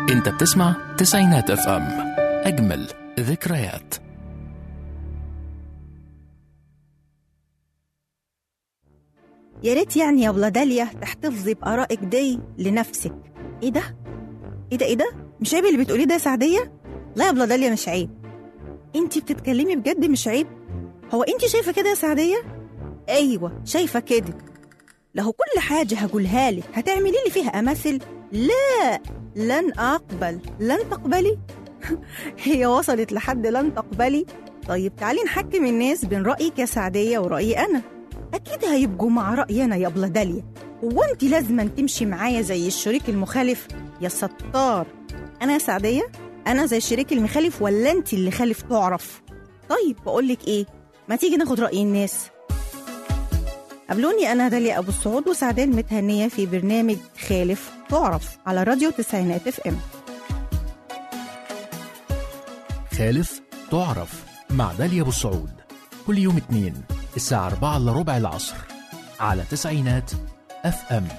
انت بتسمع تسعينات اف ام اجمل ذكريات يا ريت يعني يا ابله داليا تحتفظي بارائك دي لنفسك ايه ده ايه ده ايه ده مش عيب اللي بتقوليه ده يا سعديه لا يا ابله داليا مش عيب انت بتتكلمي بجد مش عيب هو انت شايفه كده يا سعديه ايوه شايفه كده لو كل حاجه هقولها لك هتعملي لي فيها اماثل لا لن اقبل لن تقبلي هي وصلت لحد لن تقبلي طيب تعالي نحكم الناس بين رايك يا سعديه ورايي انا أكيد هيبقوا مع رأيي أنا يا أبلة داليا هو أنت لازما تمشي معايا زي الشريك المخالف يا ستار أنا يا سعدية أنا زي الشريك المخالف ولا أنت اللي خالف تعرف طيب بقولك إيه ما تيجي ناخد رأي الناس قابلوني أنا داليا أبو السعود وسعدية المتهنية في برنامج خالف تعرف على راديو تسعينات اف ام خالف تعرف مع داليا ابو السعود كل يوم اثنين الساعة 4 الا ربع العصر على تسعينات اف ام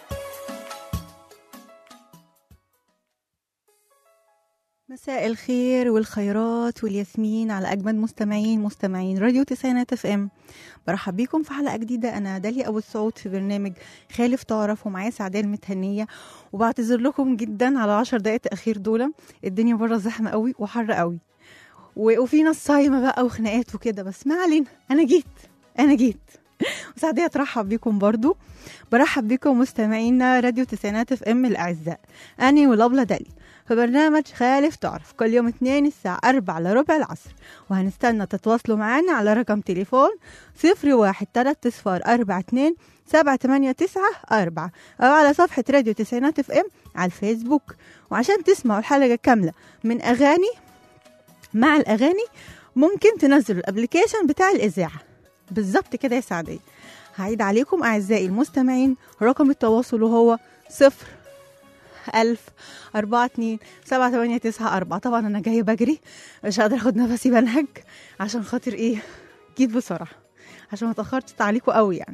مساء الخير والخيرات والياسمين على أجمل مستمعين مستمعين راديو تسعينات اف ام برحب بيكم في حلقة جديدة أنا داليا أبو السعود في برنامج خالف تعرف ومعايا سعدية المتهنية وبعتذر لكم جدا على عشر دقايق تأخير دول الدنيا بره زحمة قوي وحر قوي و- وفي ناس صايمة بقى وخناقات وكده بس ما علينا أنا جيت أنا جيت وسعدية ترحب بيكم برضو برحب بيكم مستمعينا راديو تسعينات اف ام الأعزاء أني والأبلة دالي في برنامج خالف تعرف كل يوم اثنين الساعة أربعة على ربع العصر وهنستنى تتواصلوا معنا على رقم تليفون صفر واحد تلات صفار أربعة اتنين سبعة تمانية تسعة أربعة أو على صفحة راديو تسعينات اف ام على الفيسبوك وعشان تسمعوا الحلقة كاملة من أغاني مع الأغاني ممكن تنزلوا الابليكيشن بتاع الإذاعة بالظبط كده يا سعدية هعيد عليكم أعزائي المستمعين رقم التواصل وهو صفر ألف أربعة اتنين سبعة تمانية تسعة أربعة طبعا أنا جاية بجري مش قادرة أخد نفسي بنهج عشان خاطر إيه جيت بسرعة عشان ما تأخرتش تعليقوا قوي يعني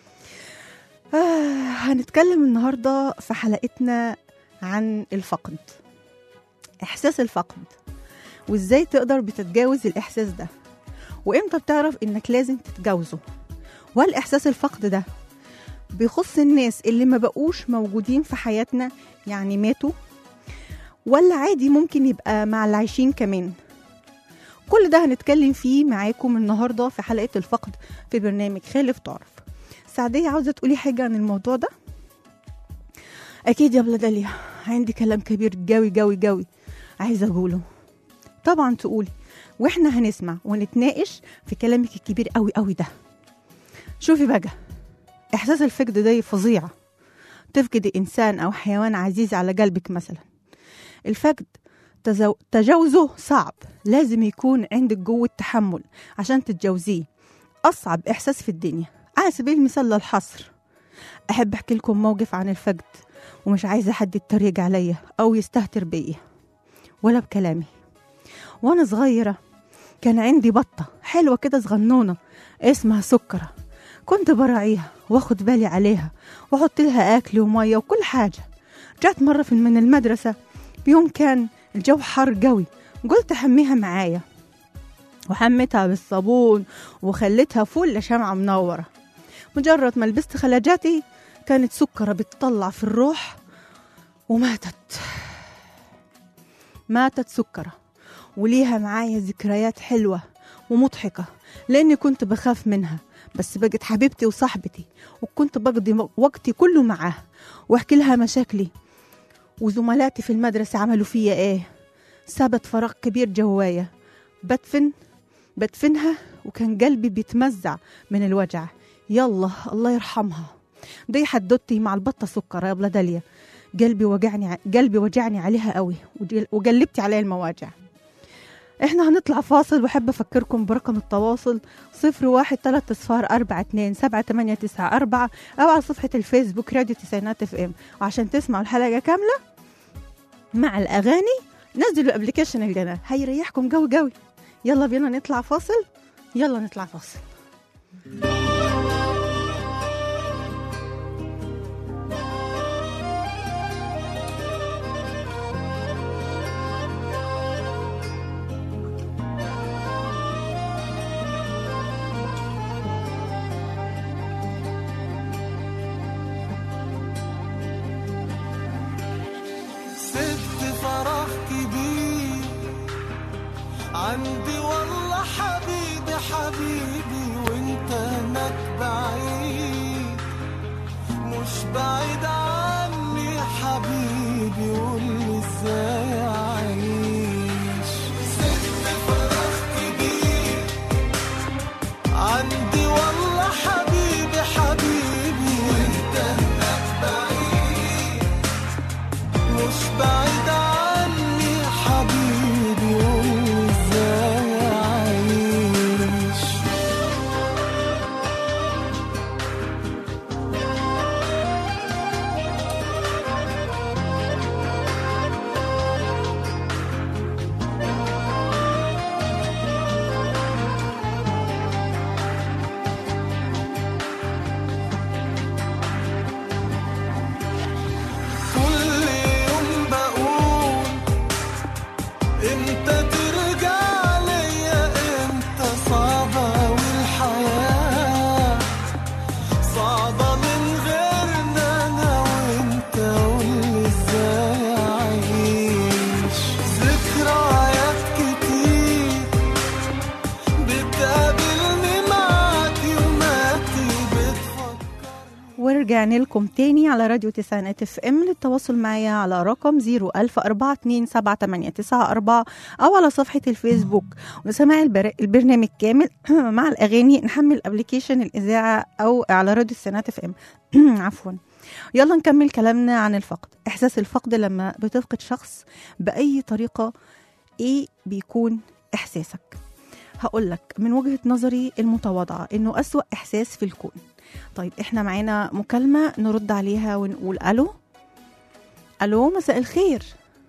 آه هنتكلم النهاردة في حلقتنا عن الفقد إحساس الفقد وإزاي تقدر بتتجاوز الإحساس ده وإمتى بتعرف إنك لازم تتجاوزه وهل إحساس الفقد ده بيخص الناس اللي ما بقوش موجودين في حياتنا يعني ماتوا ولا عادي ممكن يبقى مع اللي عايشين كمان كل ده هنتكلم فيه معاكم النهارده في حلقه الفقد في برنامج خالف تعرف سعدية عاوزة تقولي حاجة عن الموضوع ده؟ أكيد يا بلا داليا عندي كلام كبير جوي جوي جوي عايزة أقوله طبعا تقولي وإحنا هنسمع ونتناقش في كلامك الكبير قوي قوي ده شوفي بقى إحساس الفقد ده فظيع تفقد إنسان أو حيوان عزيز على قلبك مثلا الفقد تزو... تجاوزه صعب لازم يكون عندك جوة تحمل عشان تتجاوزيه أصعب إحساس في الدنيا على سبيل المثال للحصر أحب أحكي لكم موقف عن الفقد ومش عايزة حد يتريق عليا أو يستهتر بيا ولا بكلامي وأنا صغيرة كان عندي بطة حلوة كده صغنونة اسمها سكرة كنت براعيها واخد بالي عليها واحط لها اكل وميه وكل حاجه جات مره في من المدرسه بيوم كان الجو حر قوي قلت احميها معايا وحميتها بالصابون وخليتها فل شمعة منورة مجرد ما لبست خلاجاتي كانت سكرة بتطلع في الروح وماتت ماتت سكرة وليها معايا ذكريات حلوة ومضحكة لأني كنت بخاف منها بس بقت حبيبتي وصاحبتي وكنت بقضي م- وقتي كله معاها واحكي لها مشاكلي وزملاتي في المدرسة عملوا فيا ايه سابت فراغ كبير جوايا بدفن بدفنها وكان قلبي بيتمزع من الوجع يلا الله يرحمها دي حدوتي مع البطة سكر يا بلا داليا قلبي وجعني ع- قلبي وجعني عليها قوي وجل- وقلبتي عليها المواجع احنا هنطلع فاصل واحب افكركم برقم التواصل صفر واحد تلات اصفار أربعة اتنين سبعة تمانية تسعة أربعة أو على صفحة الفيسبوك راديو تسعينات اف ام وعشان تسمعوا الحلقة كاملة مع الأغاني نزلوا الابلكيشن الجنة هيريحكم جو جوي يلا بينا نطلع فاصل يلا نطلع فاصل عندي والله حبيبي حبيبي وانت هناك بعيد مش بعيد عني حبيبي قولي ازاي اعيش سبت فرحت بيك عندي والله حبيبي حبيبي وانت هناك بعيد مش بعيد عني حبيبي قولي ازاي اعيش كل يوم بقول امتى ترجع ليا امتى صعبة والحياة صعبة من غيرنا انا وانت قولي ازاي اعيش ذكريات كتير بتقابلني معاك يوماتي بتفكر ورجعنا لكم تاني على راديو تسعينات اف ام للتواصل معايا على رقم 010427894 او على صفحة الفيسبوك وسماع البر... البرنامج كامل مع الاغاني نحمل ابلكيشن الاذاعة او على راديو تسعينات اف ام عفوا يلا نكمل كلامنا عن الفقد احساس الفقد لما بتفقد شخص باي طريقة ايه بيكون احساسك هقول لك من وجهة نظري المتواضعة انه اسوأ احساس في الكون طيب احنا معانا مكالمة نرد عليها ونقول الو الو مساء الخير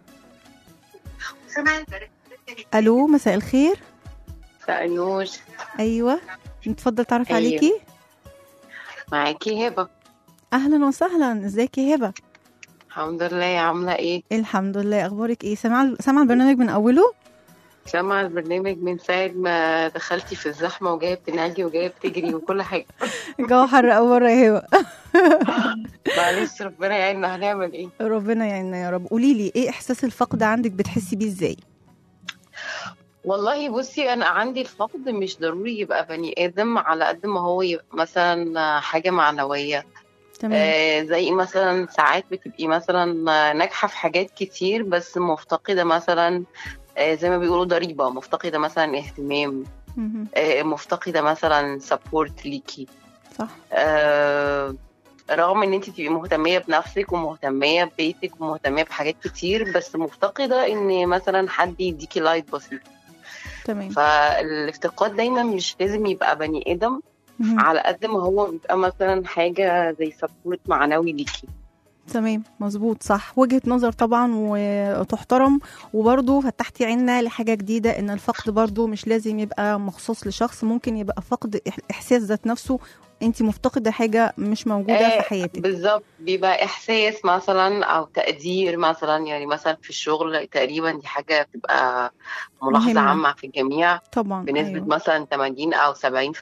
الو مساء الخير فأنوش ايوه نتفضل تعرف أيوة. عليكي معاكي هبة اهلا وسهلا ازيك يا هبه الحمد لله عاملة ايه الحمد لله اخبارك ايه سامعه سامعه البرنامج من اوله سامعة البرنامج من ساعة ما دخلتي في الزحمة وجاية بتنعجي وجاية بتجري وكل حاجة الجو حر قوي بره يا هبه معلش ربنا يعيننا هنعمل ايه ربنا يعيننا يا رب قولي لي ايه احساس الفقد عندك بتحسي بيه ازاي والله بصي انا عندي الفقد مش ضروري يبقى بني ادم على قد ما هو يبقى مثلا حاجة معنوية تمام آه زي مثلا ساعات بتبقي مثلا ناجحة في حاجات كتير بس مفتقدة مثلا آه زي ما بيقولوا ضريبة مفتقدة مثلا اهتمام مهم. آه مفتقدة مثلا سبورت ليكي صح آه، رغم ان انت تبقي مهتميه بنفسك ومهتميه ببيتك ومهتميه بحاجات كتير بس مفتقده ان مثلا حد يديكي لايت بسيط تمام فالافتقاد دايما مش لازم يبقى بني ادم مهم. على قد ما هو بيبقى مثلا حاجه زي سبورت معنوي ليكي تمام مظبوط صح وجهة نظر طبعا وتحترم وبرضه فتحتي عيننا لحاجة جديدة ان الفقد برضه مش لازم يبقى مخصوص لشخص ممكن يبقى فقد إح- احساس ذات نفسه انت مفتقدة حاجة مش موجودة آه، في حياتك بالظبط بيبقى احساس مثلا او تقدير مثلا يعني مثلا في الشغل تقريبا دي حاجه بتبقى ملاحظه مهمة. عامه في الجميع طبعا بنسبة أيوة. مثلا 80 أو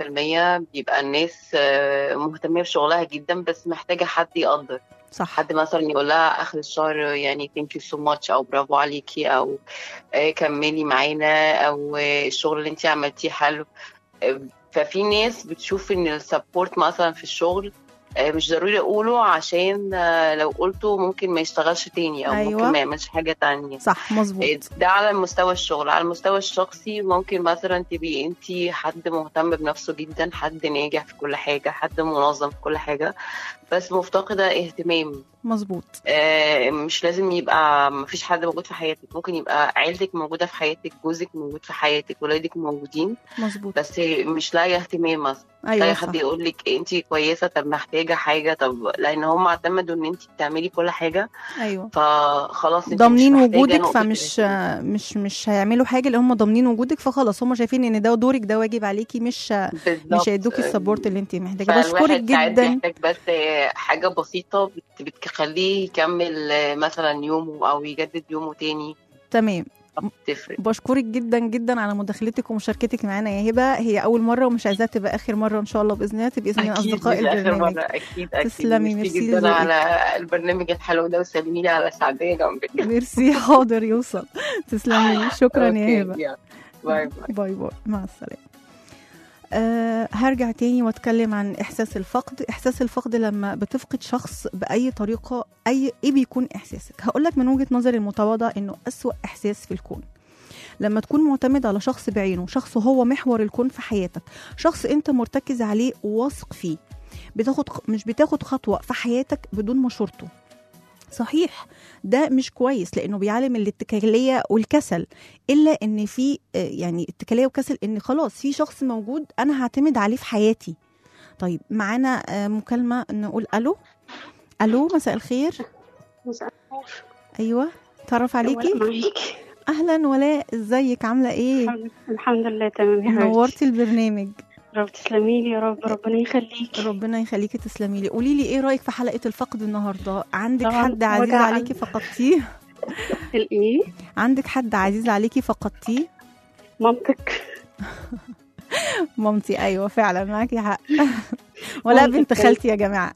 70% بيبقى الناس آه، مهتمية بشغلها جدا بس محتاجة حد يقدر صح حد مثلا يقول لها آخر الشهر يعني thank you so much أو برافو عليكي أو آه، كملي معانا أو آه، الشغل اللي انت عملتيه حلو آه، ففي ناس بتشوف إن السبورت مثلا في الشغل آه، مش ضروري أقوله عشان آه، لو قلته ممكن ما يشتغلش تاني أو أيوة. ممكن ما يعملش حاجة تانية صح مظبوط ده على مستوى الشغل على المستوى الشخصي ممكن مثلا تبقي انت حد مهتم بنفسه جدا حد ناجح في كل حاجة حد منظم في كل حاجة بس مفتقدة اهتمام مظبوط آه، مش لازم يبقى مفيش حد موجود في حياتك ممكن يبقى عيلتك موجودة في حياتك جوزك موجود في حياتك ولادك موجودين مظبوط بس مش لاقي اهتمام مثلا ايوه تلاقي صح حد يقول لك انت كويسة طب محتاجة حاجة طب لان هم اعتمدوا ان انت بتعملي كل حاجة ايوه فخلاص انت ضامنين مش محتاجة وجودك نقطة فمش الاهتمام. مش مش هيعملوا حاجه اللي هم ضامنين وجودك فخلاص هم شايفين ان ده دورك ده واجب عليكي مش مش بالظبط. هيدوكي السبورت اللي انت محتاجه فالواحد بشكرك ساعات جدا بيحتاج بس حاجة بسيطة بت- بتخليه يكمل مثلا يومه أو يجدد يومه تاني تمام تفرق بشكرك جدا جدا على مداخلتك ومشاركتك معانا يا هبه هي اول مره ومش عايزاها تبقى اخر مره ان شاء الله باذن الله تبقي من أكيد اصدقاء مش آخر البرنامج مرة أكيد أكيد تسلمي، ميرسي ميرسي جدا لذوقك. على البرنامج الحلو ده وسلمي لي على سعدية جنبك ميرسي حاضر يوصل تسلمي شكرا يا أوكي، هبه يلا. باي باي باي باي مع السلامة أه هرجع تاني واتكلم عن احساس الفقد احساس الفقد لما بتفقد شخص باي طريقه اي ايه بيكون احساسك هقول لك من وجهه نظري المتواضعه انه اسوا احساس في الكون لما تكون معتمد على شخص بعينه شخص هو محور الكون في حياتك شخص انت مرتكز عليه وواثق فيه بتاخد مش بتاخد خطوه في حياتك بدون مشورته صحيح ده مش كويس لانه بيعلم الاتكاليه والكسل الا ان في آه، يعني اتكاليه وكسل ان خلاص في شخص موجود انا هعتمد عليه في حياتي طيب معانا آه، مكالمه نقول الو الو مساء الخير مساء النور ايوه تعرف عليكي معاكي اهلا ولاء ازيك عامله ايه الحمد- الحمد لله تمام يا حبيبتي نورتي البرنامج رب تسلمي لي يا رب ربنا يخليكي ربنا يخليكي تسلمي لي قولي لي ايه رايك في حلقه الفقد النهارده عندك طبعاً حد عزيز وجع عليكي قلب. فقدتيه الايه عندك حد عزيز عليكي فقدتيه مامتك مامتي ايوه فعلا معاكي حق ولا مامتك بنت كانت- خالتي يا جماعه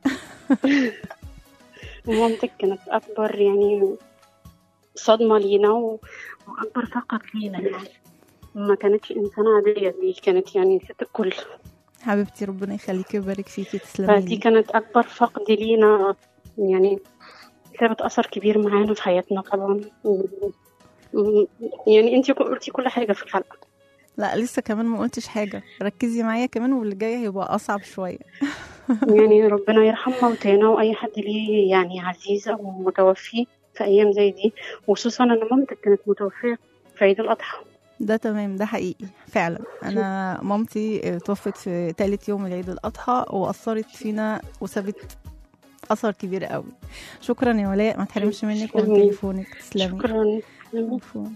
ومامتك كانت اكبر يعني صدمة لينا و... واكبر فقد لينا يعني ما كانتش انسانة عادية دي كانت يعني ست الكل حبيبتي ربنا يخليكي ويبارك فيكي تسلمي فدي لي كانت اكبر فقد لينا يعني سابت اثر كبير معانا في حياتنا طبعا و... و- يعني انتي قلتي كل حاجة في الحلقة لا لسه كمان ما قلتش حاجه ركزي معايا كمان واللي جاي هيبقى اصعب شويه يعني ربنا يرحم موتانا واي حد ليه يعني عزيز او متوفي في ايام زي دي وخصوصا ان مامتك كانت متوفيه في عيد الاضحى ده تمام ده حقيقي فعلا انا مامتي توفت في تالت يوم العيد الاضحى واثرت فينا وسابت اثر كبير قوي شكرا يا ولاء ما تحرمش منك ومن تسلمي. تليفونك تسلمي شكرا عفوا.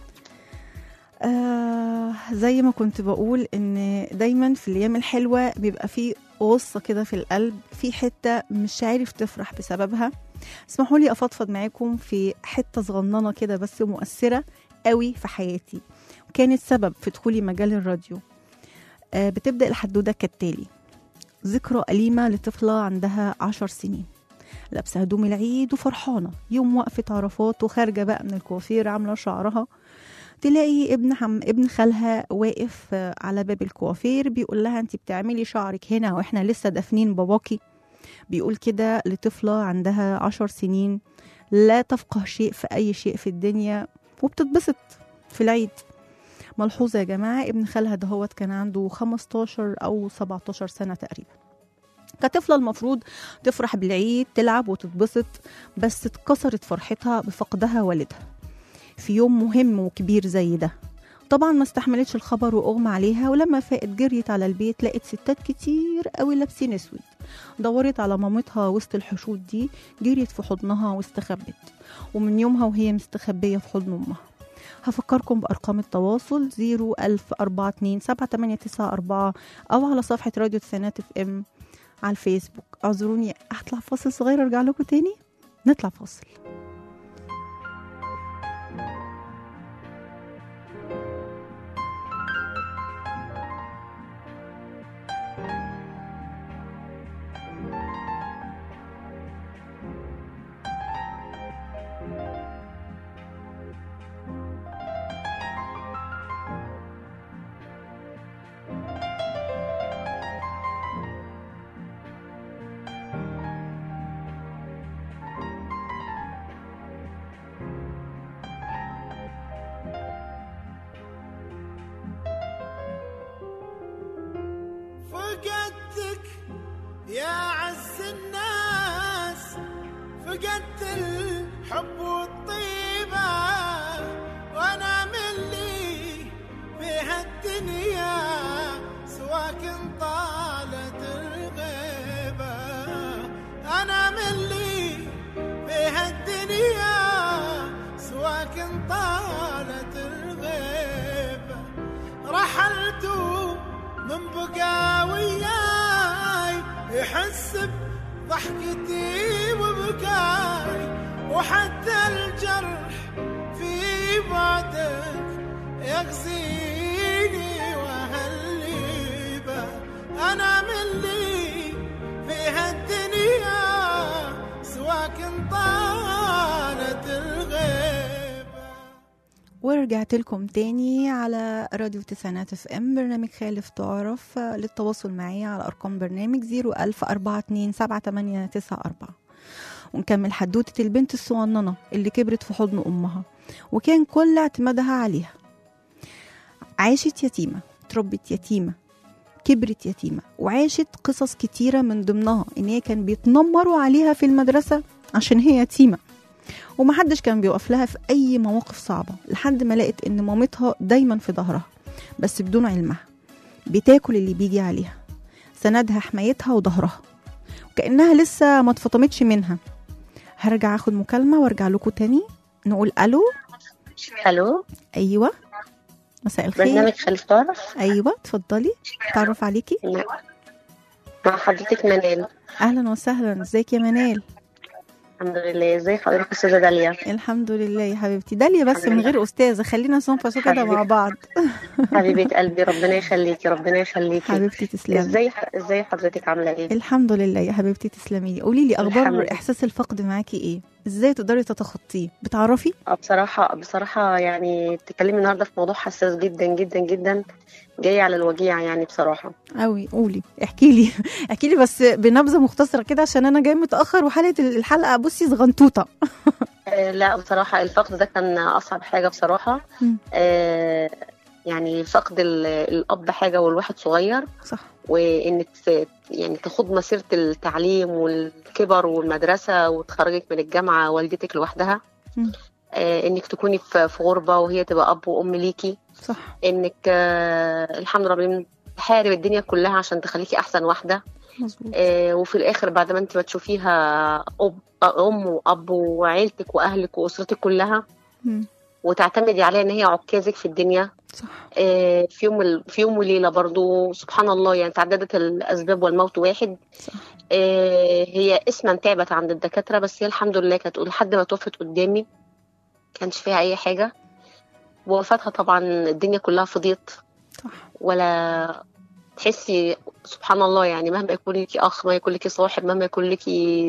آه زي ما كنت بقول ان دايما في الايام الحلوه بيبقى في غصه كده في القلب في حته مش عارف تفرح بسببها اسمحوا لي افضفض معاكم في حته صغننه كده بس مؤثره قوي في حياتي كانت سبب في دخولي مجال الراديو آه بتبدا الحدوته كالتالي ذكرى أليمة لطفلة عندها عشر سنين لابسة هدوم العيد وفرحانة يوم وقفة عرفات وخارجة بقى من الكوافير عاملة شعرها تلاقي ابن حم ابن خالها واقف آه، على باب الكوافير بيقول لها انت بتعملي شعرك هنا واحنا لسه دافنين باباكي بيقول كده لطفلة عندها عشر سنين لا تفقه شيء في أي شيء في الدنيا وبتتبسط في العيد ملحوظة يا جماعة ابن خالها دهوت كان عنده 15 أو 17 سنة تقريبا كطفلة المفروض تفرح بالعيد تلعب وتتبسط بس اتكسرت فرحتها بفقدها والدها في يوم مهم وكبير زي ده طبعا ما استحملتش الخبر واغمى عليها ولما فاقت جريت على البيت لقت ستات كتير قوي لابسين اسود دورت على مامتها وسط الحشود دي جريت في حضنها واستخبت ومن يومها وهي مستخبية في حضن أمها هفكركم بأرقام التواصل 010427894 أو على صفحة راديو تسعينات اف ام على الفيسبوك اعذروني هطلع فاصل صغير ارجع لكم تاني نطلع فاصل فقدتك يا عز الناس فقدت الحب والطيبة وانا من لي في هالدنيا سواك طالت الغيبة انا من لي في هالدنيا سواك طالت الغيبة رحلت من بقى وياي يحس بضحكتي وبكاي وحتى الجرح في بعدك يغزيني وهالليبة أنا من لي في هالدنيا سواك طالت الغيبة ورجعت لكم تاني على راديو تسعينات اف ام برنامج خالف تعرف آه، للتواصل معي على ارقام برنامج 010427894 ونكمل حدوتة البنت الصغننة اللي كبرت في حضن أمها وكان كل اعتمادها عليها عاشت يتيمة تربت يتيمة كبرت يتيمة وعاشت قصص كتيرة من ضمنها إن هي كان بيتنمروا عليها في المدرسة عشان هي يتيمة ومحدش كان بيوقف لها في أي مواقف صعبة لحد ما لقت إن مامتها دايما في ظهرها بس بدون علمها بتاكل اللي بيجي عليها سندها حمايتها وظهرها وكأنها لسه ما اتفطمتش منها هرجع اخد مكالمة وارجع لكم تاني نقول الو الو ايوه مساء الخير برنامج خليف تعرف ايوه اتفضلي تعرف عليكي مع مع حضرتك منال اهلا وسهلا ازيك يا منال الحمد لله ازي حضرتك استاذه داليا الحمد لله يا حبيبتي داليا بس من غير استاذه خلينا سونفاسو كده مع بعض حبيبه قلبي ربنا يخليكي ربنا يخليكي حبيبتي تسلمي ازاي ازاي حضرتك عامله ايه الحمد لله يا حبيبتي تسلمي لي قولي لي الحمد اخبار لله. احساس الفقد معاكي ايه ازاي تقدري تتخطيه بتعرفي آه، بصراحه بصراحه يعني بتتكلمي النهارده في موضوع حساس جدا جدا جدا جاي على الوجيع يعني بصراحه قوي قولي احكي لي احكي لي بس بنبذه مختصره كده عشان انا جاي متاخر وحلقه الحلقه بصي صغنطوطه آه لا بصراحه الفقد ده كان اصعب حاجه بصراحه مم. آه يعني فقد ال- الاب حاجه والواحد صغير صح وانك ت- يعني تخوض مسيره التعليم والكبر والمدرسه وتخرجك من الجامعه والدتك لوحدها مم. آه انك تكوني في في غربه وهي تبقى اب وام ليكي صح انك آه الحمد لله ربنا تحارب الدنيا كلها عشان تخليكي احسن واحده مظبوط آه وفي الاخر بعد ما انت ما تشوفيها أب ام واب وعيلتك واهلك واسرتك كلها مم. وتعتمدي عليها ان هي عكازك في الدنيا صح آه، في يوم ال- في يوم وليله برضو سبحان الله يعني تعددت الاسباب والموت واحد صح آه، هي اسما تعبت عند الدكاتره بس هي الحمد لله كانت لحد ما توفت قدامي كانش فيها اي حاجه ووفاتها طبعا الدنيا كلها فضيت صح ولا تحسي سبحان الله يعني مهما يكون لك اخ مهما يكون لك صاحب مهما يكون لك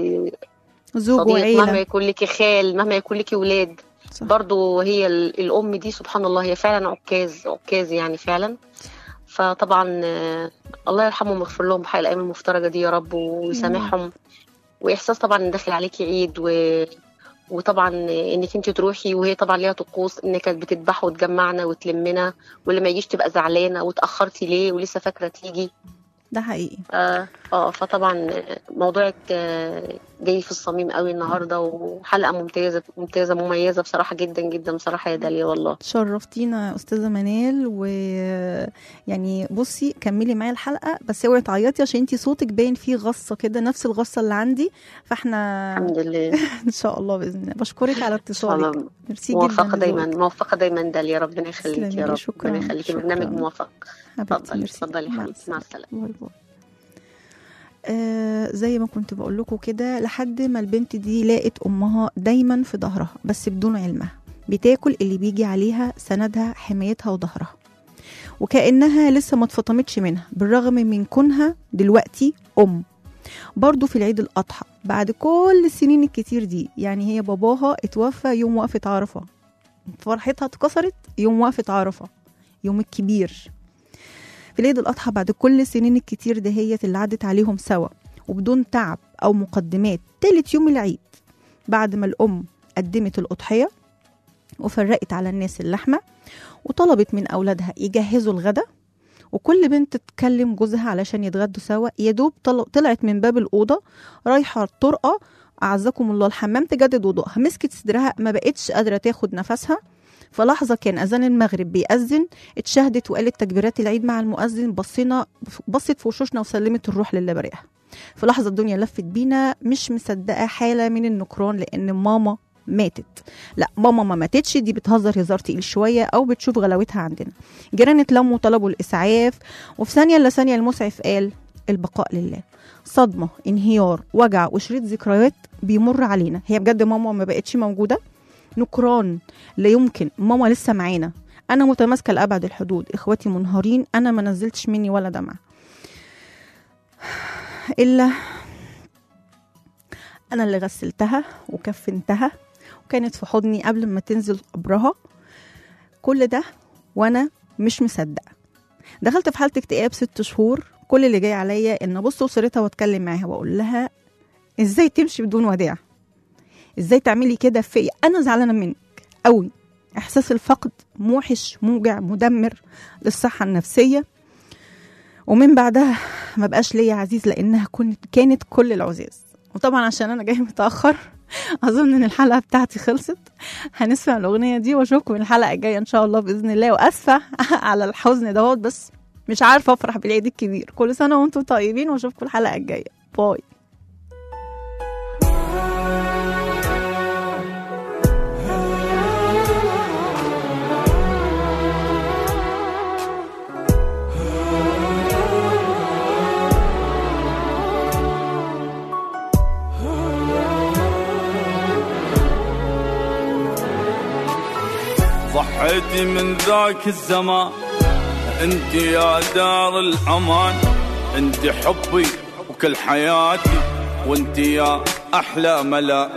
زوج صديق مهما وعيله يكون لك خال مهما يكون لك ولاد صح برضو هي ال- الأم دي سبحان الله هي فعلا عكاز عكاز يعني فعلا فطبعا آه، الله يرحمهم ويغفر لهم بحق الأيام المفترجة دي يا رب ويسامحهم وإحساس طبعا إن داخل عليكي عيد و... وطبعا انك انت تروحي وهي طبعا ليها طقوس ان كانت بتذبح وتجمعنا وتلمنا واللي ما يجيش تبقى زعلانه وتاخرتي ليه ولسه فاكره تيجي ده حقيقي اه, آه فطبعا موضوعك آه، جاي في الصميم قوي النهارده وحلقه ممتازه ممتازه مميزه بصراحه جدا جدا بصراحه يا داليا والله شرفتينا يا استاذه منال و يعني بصي كملي معايا الحلقه بس اوعي تعيطي عشان انتي صوتك باين فيه غصه كده نفس الغصه اللي عندي فاحنا الحمد لله ان شاء الله باذن الله بشكرك على ان شاء اتصالك الله ميرسي جدا موفقه دايما لذوقك. موفقه دايما داليا ربنا يخليكي تسلمي يا لي، رب شكراً، ربنا يخليكي شكراً. برنامج موفق حبيبتي اتفضلي ميرسي. اتفضلي مع حبيبتي مع السلامه باي باي آه زي ما كنت بقول لكم كده لحد ما البنت دي لقت امها دايما في ظهرها بس بدون علمها بتاكل اللي بيجي عليها سندها حمايتها وظهرها وكأنها لسه ما اتفطمتش منها بالرغم من كونها دلوقتي أم برضو في العيد الأضحى بعد كل السنين الكتير دي يعني هي باباها اتوفى يوم وقفة عرفة فرحتها اتكسرت يوم وقفة عرفة يوم الكبير في العيد الأضحى بعد كل السنين الكتير دهيت اللي عدت عليهم سوا وبدون تعب أو مقدمات تالت يوم العيد بعد ما الأم قدمت الأضحية وفرقت على الناس اللحمة وطلبت من أولادها يجهزوا الغدا وكل بنت تكلم جوزها علشان يتغدوا سوا يا دوب طل- طلعت من باب الأوضة رايحة الطرقة أعزكم الله الحمام تجدد وضوءها مسكت صدرها ما بقتش قادرة تاخد نفسها في لحظة كان أذان المغرب بيأذن اتشهدت وقالت تكبيرات العيد مع المؤذن بصينا بصت في وشوشنا وسلمت الروح لله بريئها في لحظة الدنيا لفت بينا مش مصدقة حالة من النكران لأن ماما ماتت لا ماما ما ماتتش دي بتهزر هزار تقيل شوية أو بتشوف غلاوتها عندنا جيران اتلموا وطلبوا الإسعاف وفي ثانية إلا ثانية المسعف قال البقاء لله صدمة انهيار وجع وشريط ذكريات بيمر علينا هي بجد ماما ما بقتش موجودة نكران لا يمكن ماما لسه معانا انا متماسكه لابعد الحدود اخواتي منهارين انا ما نزلتش مني ولا دمعه الا انا اللي غسلتها وكفنتها وكانت في حضني قبل ما تنزل قبرها كل ده وانا مش مصدقه دخلت في حاله اكتئاب ست شهور كل اللي جاي عليا ان ابص لصورتها واتكلم معاها واقول لها ازاي تمشي بدون وداع ازاي تعملي كده فيا انا زعلانه منك قوي احساس الفقد موحش موجع مدمر للصحه النفسيه ومن بعدها ما بقاش ليا عزيز لانها كنت كانت كل العزاز وطبعا عشان انا جاي متاخر اظن ان الحلقه بتاعتي خلصت هنسمع الاغنيه دي واشوفكم الحلقه الجايه ان شاء الله باذن الله واسفه على الحزن دوت بس مش عارفه افرح بالعيد الكبير كل سنه وانتم طيبين واشوفكم الحلقه الجايه باي ضحيتي من ذاك الزمان انت يا دار الامان انت حبي وكل حياتي وانت يا احلى ملاك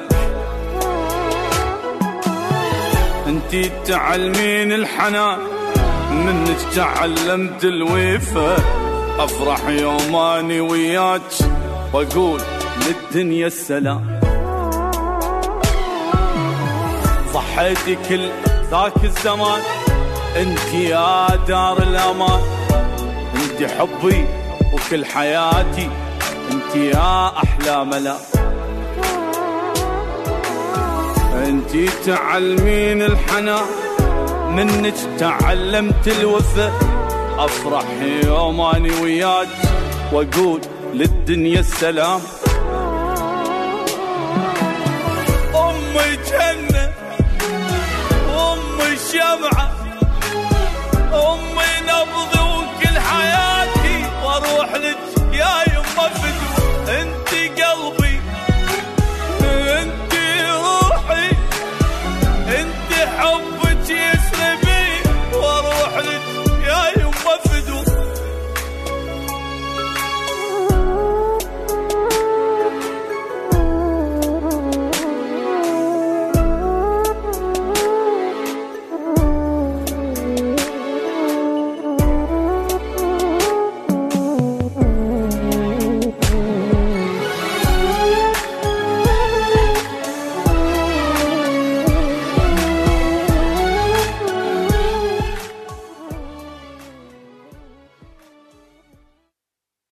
انت تعلمين الحنان منك تعلمت الوفا افرح يوم اني وياك واقول للدنيا السلام ضحيتي كل ذاك الزمان انت يا دار الامان انت حبي وكل حياتي انت يا احلى ملاك انت تعلمين الحنان منك تعلمت الوفا افرح يوم اني وياك واقول للدنيا السلام امي جنه امي شمعه